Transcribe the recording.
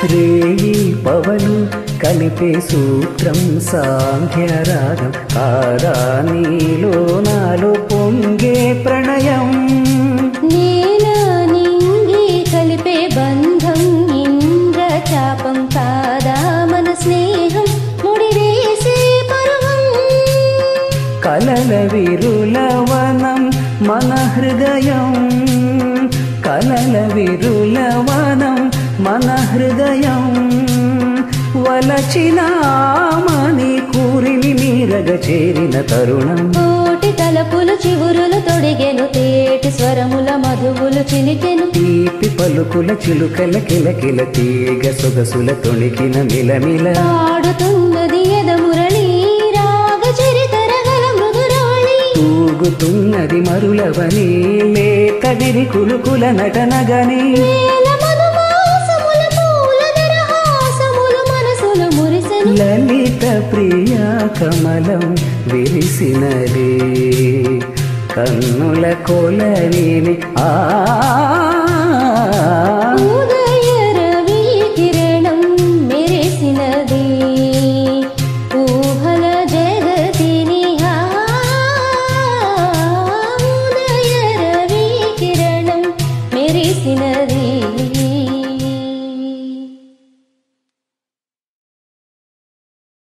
రేయి పవలు కలిపే సూత్రం సాంఖ్యరాగం కాదా నీలో నాలో పొంగే ప్రణయం నేల నింగి కలిపే బంధం ఇంద్రచాపం కాదా మన స్నేహం ముడివేసే పర్వం కలల విరులవనం మన హృదయం కలల విరులవనం మన హృదయం వలచినామని కూరిని మీరగ చేరిన తరుణం కోటి తలపులు చివురులు తొడిగెను తేటి స్వరముల మధువులు చిలికెను తీపి పలుకుల చిలుకల కిలకిల తీగ సొగసుల తొణికిన మిలమిల పాడుతున్నది ఎదమురళి రాగ చరితరగల మృదురాళి ఊగుతున్నది మరులవని లేత విరి కులుకుల నటనగని వేల మధుమాసముల పూల దరహాసములు మనసులు మురిసెను లలిత ప్రియా కమలం విరిసినది కన్నుల కొలని ఆ